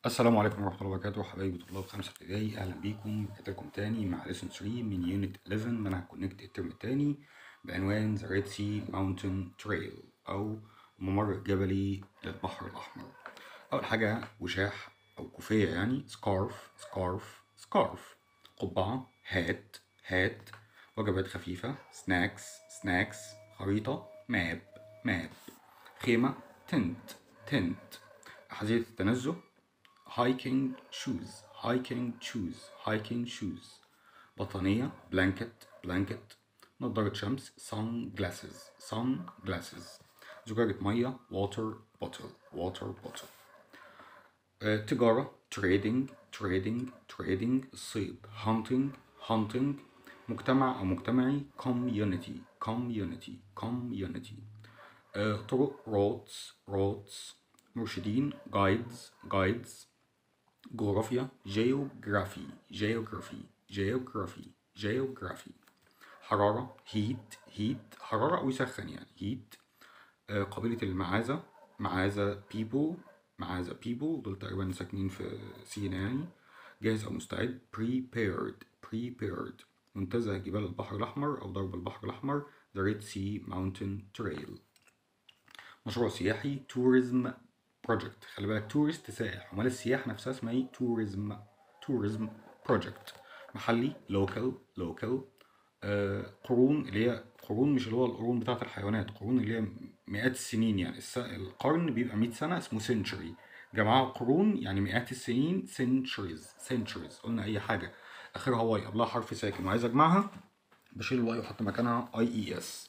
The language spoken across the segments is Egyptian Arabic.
السلام عليكم ورحمة الله وبركاته حبايبي طلاب خمسة ابتدائي أهلا بيكم رجعت لكم تاني مع ليسون 3 من يونت 11 منهج كونكت الترم التاني بعنوان ذا ريد سي ماونتن تريل أو ممر الجبلي للبحر الأحمر أول حاجة وشاح أو كوفية يعني سكارف سكارف سكارف قبعة هات هات وجبات خفيفة سناكس سناكس خريطة ماب ماب خيمة تنت تنت أحذية التنزه hiking shoes hiking shoes hiking shoes بطانية blanket blanket نظارة شمس sun glasses sun glasses زجاجة مية water bottle water bottle آه، تجارة trading trading trading الصيد hunting hunting مجتمع أو مجتمعي community community community آه، طرق roads roads مرشدين guides guides جغرافيا جيوغرافي جيوغرافي جيوغرافي جيوغرافي حرارة هيت هيت حرارة أو يسخن يعني هيت آه، قبيلة المعازة معازة people معازة people دول تقريبا ساكنين في سينا يعني جاهز أو مستعد prepared prepared منتزه جبال البحر الأحمر أو درب البحر الأحمر the Red Sea Mountain Trail مشروع سياحي tourism project خلي بالك تورست سائح امال السياحه نفسها اسمها ايه tourism tourism project محلي local local آه قرون اللي هي قرون مش اللي هو القرون بتاعت الحيوانات قرون اللي هي مئات السنين يعني الس... القرن بيبقى 100 سنه اسمه century جماعه قرون يعني مئات السنين centuries centuries قلنا اي حاجه اخرها واي قبلها حرف ساكن وعايز اجمعها بشيل الواي واحط مكانها اي اي اس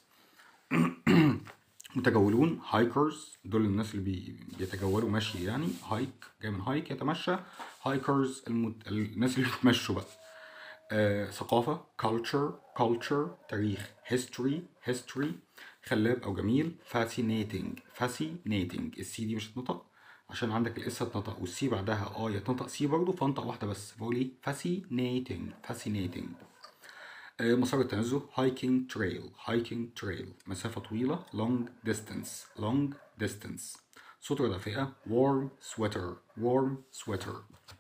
متجولون هايكرز دول الناس اللي بي بيتجولوا مشي يعني هايك جاي من هايك يتمشى هايكرز المت... الناس اللي بيتمشوا بقى آه، ثقافة culture culture تاريخ history history خلاب أو جميل fascinating fascinating السي دي مش هتنطق عشان عندك الاس هتنطق والسي بعدها اه يتنطق سي برضه فانطق واحدة بس بقول ايه fascinating fascinating آه، مسار التنزه hiking trail hiking trail مسافة طويلة long distance long distance سترة دافئة warm sweater warm sweater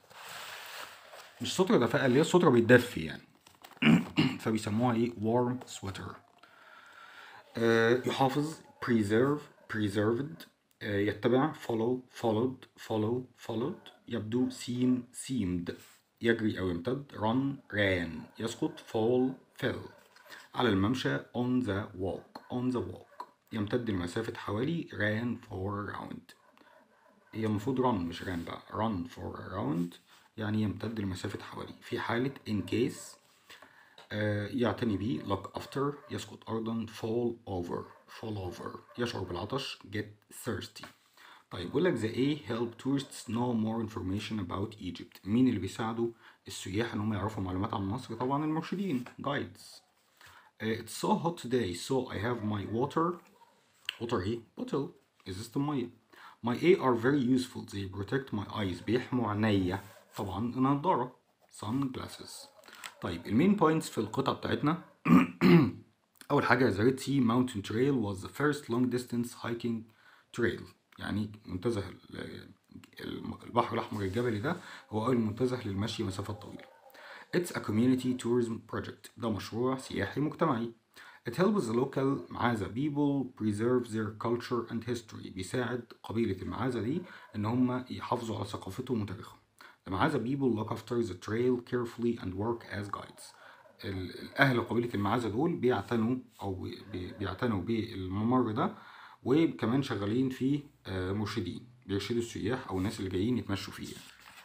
مش سترة دافئة اللي هي سترة بيتدفي يعني فبيسموها ايه warm sweater آه، يحافظ preserve preserved آه، يتبع follow followed follow followed يبدو seem seemed يجري أو يمتد run ran يسقط fall fell على الممشى on the walk on the walk يمتد لمسافة حوالي ran for a round هي المفروض run مش ran بقى run for a round يعني يمتد لمسافة حوالي في حالة in case آه، يعتني بيه look after يسقط أرضا fall over fall over يشعر بالعطش get thirsty طيب بيقول لك the A help tourists know more information about Egypt مين اللي بيساعدوا السياح ان هم يعرفوا معلومات عن مصر طبعا المرشدين guides uh, it's so hot today so I have my water water ايه bottle ازازة المية my A are very useful they protect my eyes بيحموا عينيا طبعا النضارة sunglasses طيب المين بوينتس في القطعة بتاعتنا أول حاجة the Red Sea Mountain Trail was the first long distance hiking trail يعني منتزه ال- الم- البحر الأحمر الجبلي ده هو أول منتزه للمشي مسافات طويلة. It's a community tourism project ده مشروع سياحي مجتمعي. It helps the local معازة people preserve their culture and history بيساعد قبيلة المعازة دي إن هم يحافظوا على ثقافتهم وتاريخهم. The معازة people look after the trail carefully and work as guides. ال- الأهل قبيلة المعازة دول بيعتنوا أو بي- بي- بيعتنوا بالممر ده وكمان شغالين فيه آه، مرشدين بيرشدوا السياح أو الناس اللي جايين يتمشوا فيه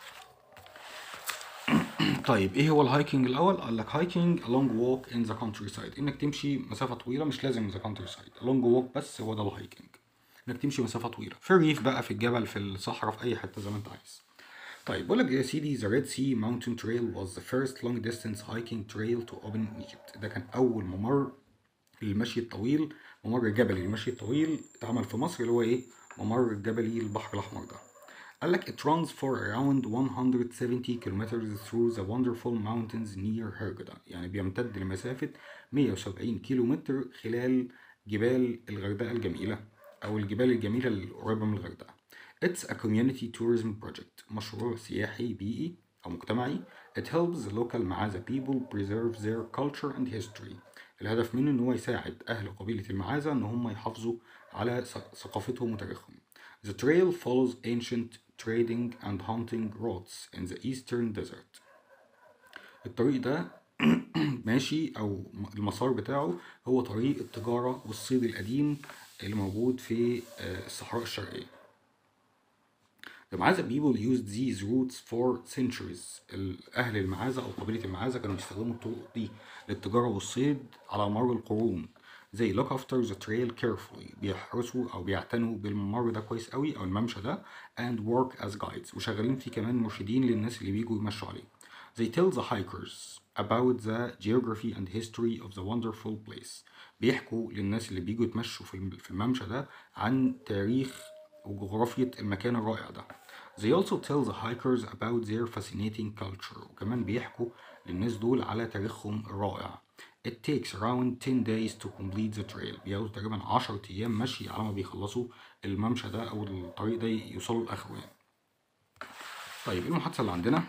طيب ايه هو الهايكنج الاول قال لك هايكنج a long walk in the countryside انك تمشي مسافه طويله مش لازم in the countryside a long walk بس هو ده الهايكنج انك تمشي مسافه طويله في الريف بقى في الجبل في الصحراء في اي حته زي ما انت عايز طيب بقول لك يا سيدي the Red Sea Mountain Trail was the first long distance hiking trail to open in Egypt ده كان اول ممر للمشي الطويل ممر الجبلي المشي الطويل اتعمل في مصر اللي هو ايه ممر الجبلي البحر الاحمر ده قال لك it runs for around 170 kilometers through the wonderful mountains near Hurghada يعني بيمتد لمسافة 170 كيلومتر خلال جبال الغردقة الجميلة أو الجبال الجميلة القريبة من الغردقة It's a community tourism project مشروع سياحي بيئي أو مجتمعي It helps the local معازة people preserve their culture and history الهدف منه إن هو يساعد أهل قبيلة المعازة إن هم يحافظوا على ثقافتهم وتاريخهم The trail follows ancient trading and hunting routes in the eastern desert الطريق ده ماشي أو المسار بتاعه هو طريق التجارة والصيد القديم اللي موجود في الصحراء الشرقية The Maaza people used these routes for centuries. أهل المعازة أو قبيلة المعازة كانوا بيستخدموا الطرق دي للتجارة والصيد على مر القرون. They look after the trail carefully. بيحرسوا أو بيعتنوا بالممر ده كويس قوي أو الممشى ده and work as guides. وشغالين فيه كمان مرشدين للناس اللي بيجوا يمشوا عليه. They tell the hikers about the geography and history of the wonderful place. بيحكوا للناس اللي بيجوا يتمشوا في الممشى ده عن تاريخ وجغرافية المكان الرائع ده. They also tell the hikers about their fascinating culture وكمان بيحكوا للناس دول على تاريخهم الرائع. It takes around 10 days to complete the trail. بياخدوا تقريبا 10 أيام مشي على ما بيخلصوا الممشى ده أو الطريق ده يوصلوا لآخره يعني. طيب المحادثة اللي عندنا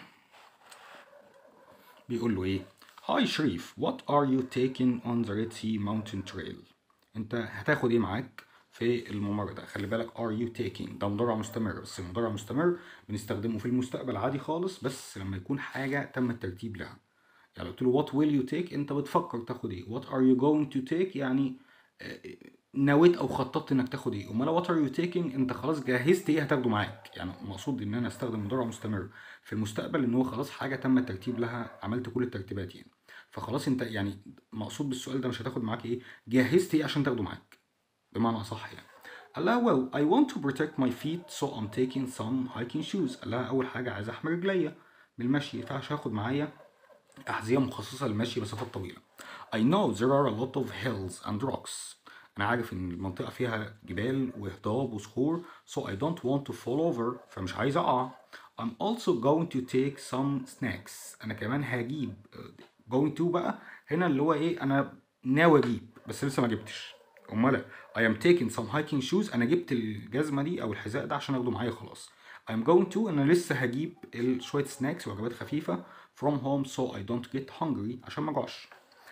بيقول له إيه؟ Hi شريف, what are you taking on the Red Sea Mountain Trail? أنت هتاخد إيه معاك في الممر ده خلي بالك are you taking ده مضارع مستمر بس المضارع مستمر بنستخدمه في المستقبل عادي خالص بس لما يكون حاجة تم الترتيب لها يعني قلت له what will you take انت بتفكر تاخد ايه what are you going to take يعني نويت او خططت انك تاخد ايه امال what are you taking انت خلاص جهزت ايه هتاخده معاك يعني المقصود ان انا استخدم مضارع مستمر في المستقبل ان هو خلاص حاجه تم الترتيب لها عملت كل الترتيبات يعني فخلاص انت يعني مقصود بالسؤال ده مش هتاخد معاك ايه جهزت ايه عشان تاخده معاك بمعنى أصح يعني قال لها well I want to protect my feet so I'm taking some hiking shoes قال لها أول حاجة عايز أحمي رجليا من المشي فعشان هاخد معايا أحذية مخصصة للمشي مسافات طويلة I know there are a lot of hills and rocks أنا عارف إن المنطقة فيها جبال وهضاب وصخور so I don't want to fall over فمش عايز أقع I'm also going to take some snacks أنا كمان هجيب going to بقى هنا اللي هو إيه أنا ناوي أجيب بس لسه ما جبتش امال I am taking some hiking shoes انا جبت الجزمه دي او الحذاء ده عشان اخده معايا خلاص I am going to انا لسه هجيب شويه سناكس وجبات خفيفه from home so I don't get hungry عشان ما اجوعش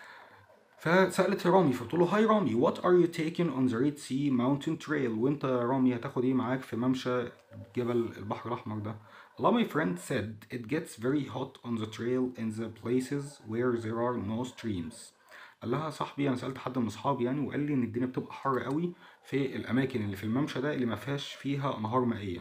فسالت رامي فقلت له هاي رامي what are you taking on the Red Sea mountain trail وانت يا رامي هتاخد ايه معاك في ممشى جبل البحر الاحمر ده Allah my friend said it gets very hot on the trail in the places where there are no streams قال لها صاحبي انا سالت حد من اصحابي يعني وقال لي ان الدنيا بتبقى حر قوي في الاماكن اللي في الممشى ده اللي ما فيهاش فيها انهار مائيه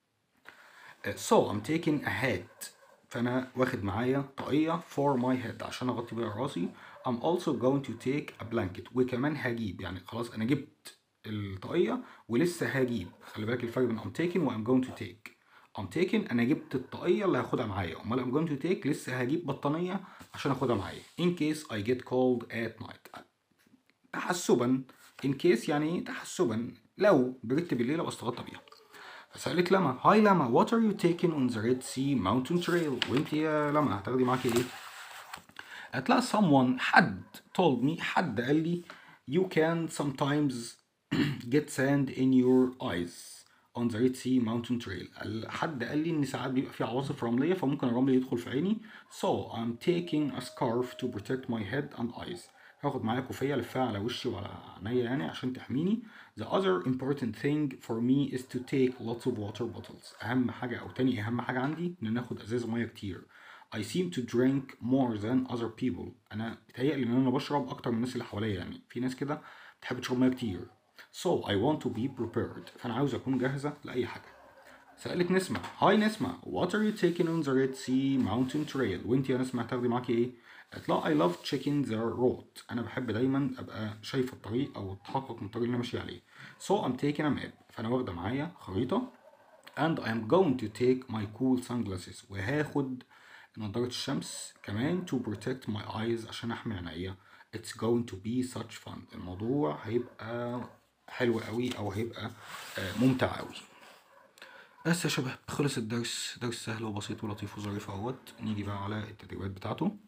so I'm taking a hat فانا واخد معايا طاقيه for my head عشان اغطي بيها راسي I'm also going to take a blanket وكمان هجيب يعني خلاص انا جبت الطاقيه ولسه هجيب خلي بالك الفرق بين I'm taking و I'm going to take I'm taking انا جبت الطاقيه اللي هاخدها معايا امال I'm going to take لسه هجيب بطانيه عشان اخدها معايا in case I get cold at night تحسبا in case يعني تحسبا لو بردت بالليل ابقى استغطى بيها فسألت لما هاي لما what are you taking on the Red Sea mountain trail وانت يا لما هتاخدي معاكي ايه قالت لها someone حد told me حد قال لي you can sometimes get sand in your eyes on the Red Sea mountain trail حد قال لي ان ساعات بيبقى في عواصف رمليه فممكن الرمل يدخل في عيني so I'm taking a scarf to protect my head and eyes هاخد معايا كوفيه الفها على وشي وعلى عينيا يعني عشان تحميني the other important thing for me is to take lots of water bottles اهم حاجه او تاني اهم حاجه عندي ان انا اخد ازاز ميه كتير I seem to drink more than other people انا بتهيألي ان انا بشرب اكتر من الناس اللي حواليا يعني في ناس كده بتحب تشرب ميه كتير So I want to be prepared فأنا عاوز أكون جاهزة لأي حاجة سألت نسمة هاي نسمة what are you taking on the Red Sea mountain trail وانت يا نسمة هتاخدي معاكي ايه؟ قالت لها I love checking the road أنا بحب دايما أبقى شايف الطريق أو أتحقق من الطريق اللي أنا ماشي عليه so I'm taking a map فأنا واخدة معايا خريطة and I am going to take my cool sunglasses وهاخد نظارة الشمس كمان to protect my eyes عشان أحمي عينيا it's going to be such fun الموضوع هيبقى حلو قوي او هيبقى ممتع قوي بس يا شباب خلص الدرس درس سهل وبسيط ولطيف وظريف اهوت نيجي بقى على التدريبات بتاعته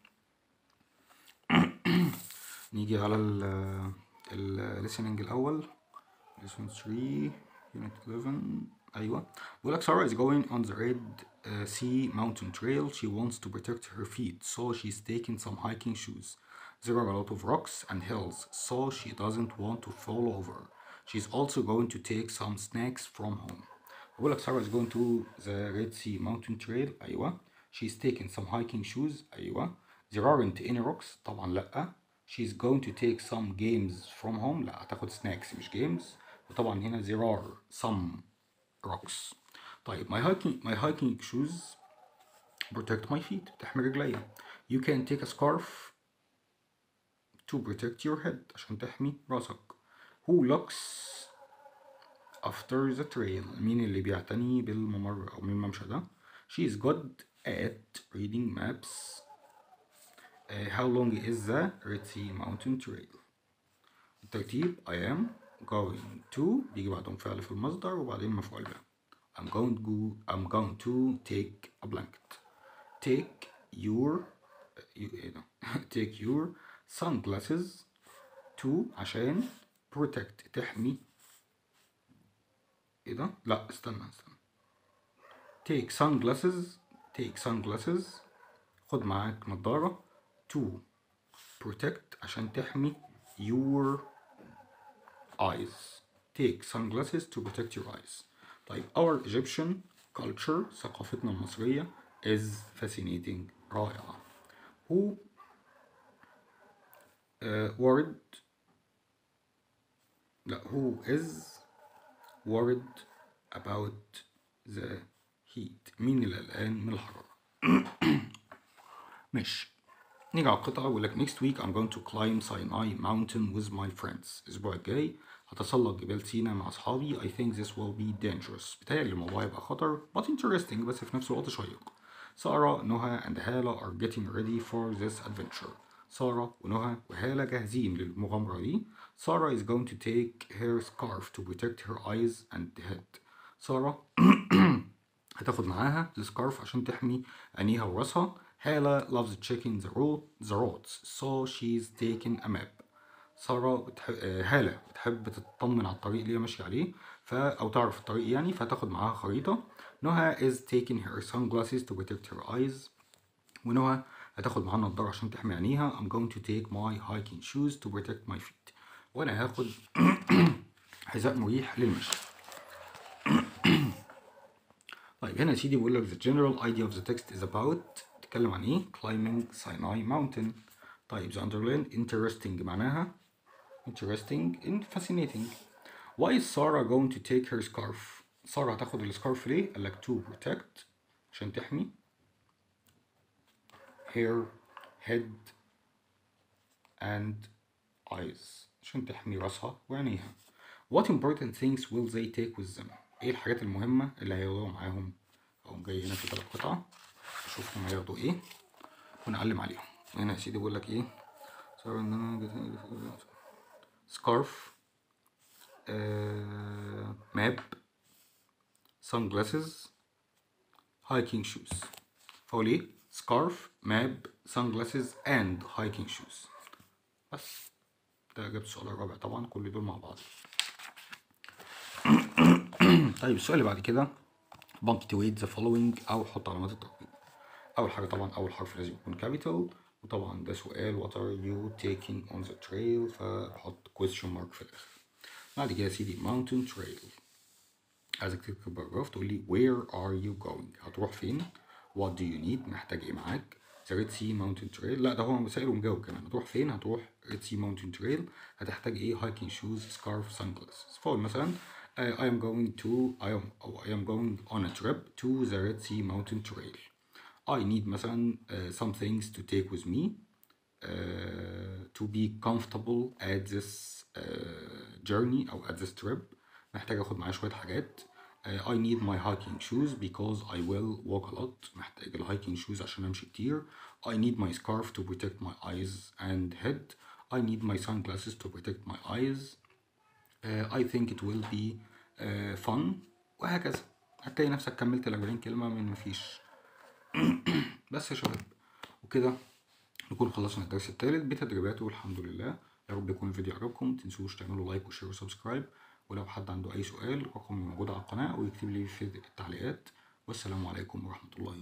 نيجي على ال listening الاول lesson 3 unit 11 ايوه بيقول لك Sarah is going on the red uh, sea mountain trail she wants to protect her feet so she's taking some hiking shoes there are a lot of rocks and hills so she doesn't want to fall over she's also going to take some snacks from home بقول لك Sarah is going to the Red Sea mountain trail أيوة she's taking some hiking shoes أيوة there aren't any rocks طبعا لأ she's going to take some games from home لا هتاخد snacks مش games وطبعا هنا there are some rocks طيب my hiking my hiking shoes protect my feet بتحمي رجليا you can take a scarf to protect your head عشان تحمي راسك who looks after the trail مين اللي بيعتني بالممر أو من الممشى ده she is good at reading maps uh, how long is the Red Sea mountain trail الترتيب I am going to بيجي بعدهم فعل في المصدر وبعدين مفعول به I'm going to I'm going to take a blanket take your you- إيه ده take your sunglasses to عشان protect تحمي ايه ده؟ لا استنى استنى take sunglasses take sunglasses خد معاك نظارة to protect عشان تحمي your eyes take sunglasses to protect your eyes طيب our Egyptian culture ثقافتنا المصرية is fascinating رائعة who uh, worried لا who is worried about the heat مين اللي قلقان من الحرارة ماشي نيجي على القطعة بيقول لك next week I'm going to climb Sinai mountain with my friends الأسبوع الجاي هتسلق جبال سينا مع أصحابي I think this will be dangerous بتهيألي الموضوع يبقى خطر but interesting بس في نفس الوقت شيق سارة نهى and هالة are getting ready for this adventure سارة ونهى وهالة جاهزين للمغامرة دي سارة is going to take her scarf to protect her eyes and head سارة هتاخد معاها السكارف عشان تحمي عينيها وراسها هالة loves checking the road the roads so she's taking a map سارة بتحب هالة بتحب تطمن على الطريق اللي هي ماشية عليه ف... أو تعرف الطريق يعني فتاخد معاها خريطة نهى is taking her sunglasses to protect her eyes ونهى هتاخد معاها نضارة عشان تحمي عينيها I'm going to take my hiking shoes to protect my feet وأنا هاخد حذاء مريح للمشي طيب هنا يا سيدي بيقول لك the general idea of the text is about تتكلم عن ايه climbing Sinai mountain طيب the underline interesting معناها interesting and fascinating why is Sarah going to take her scarf سارة هتاخد السكارف ليه قال لك to protect عشان تحمي her head and eyes عشان تحمي راسها وعينيها What important things will they take with them؟ ايه الحاجات المهمة اللي هياخدوها معاهم؟ اقوم جاي هنا في تلات قطع اشوفهم هياخدوا ايه ونعلم عليهم هنا يا سيدي بيقول لك ايه سكارف ماب سان جلاسز hiking shoes فهو ليه سكارف ماب سان جلاسز اند hiking shoes بس ده اجابة السؤال الرابع طبعا كل دول مع بعض طيب السؤال اللي بعد كده punctuate the following او حط علامات الترقيم اول حاجه طبعا اول حرف لازم يكون capital وطبعا ده سؤال what are you taking on the trail فحط question mark في الاخر بعد كده يا سيدي mountain trail عايزك تكتب باراجراف تقول لي where are you going هتروح فين what do you need محتاج ايه معاك the Red Sea Mountain Trail لا ده هو مسائل ومجاوب كمان هتروح فين هتروح Red Sea Mountain Trail هتحتاج ايه hiking shoes scarf sunglasses فقول مثلا uh, I am going to I am أو I am going on a trip to the Red Sea Mountain Trail I need مثلا uh, some things to take with me uh, to be comfortable at this uh, journey أو at this trip محتاج اخد معايا شوية حاجات uh, I need my hiking shoes because I will walk a lot محتاج الهايكنج shoes عشان امشي كتير I need my scarf to protect my eyes and head I need my sunglasses to protect my eyes uh, I think it will be uh, fun وهكذا هتلاقي نفسك كملت ال 40 كلمة من مفيش بس يا شباب وكده نكون خلصنا الدرس الثالث بتدريباته والحمد لله يا رب يكون الفيديو عجبكم متنسوش تعملوا لايك وشير وسبسكرايب ولو حد عنده أي سؤال رقمي موجود على القناة ويكتب لي في التعليقات والسلام عليكم ورحمة الله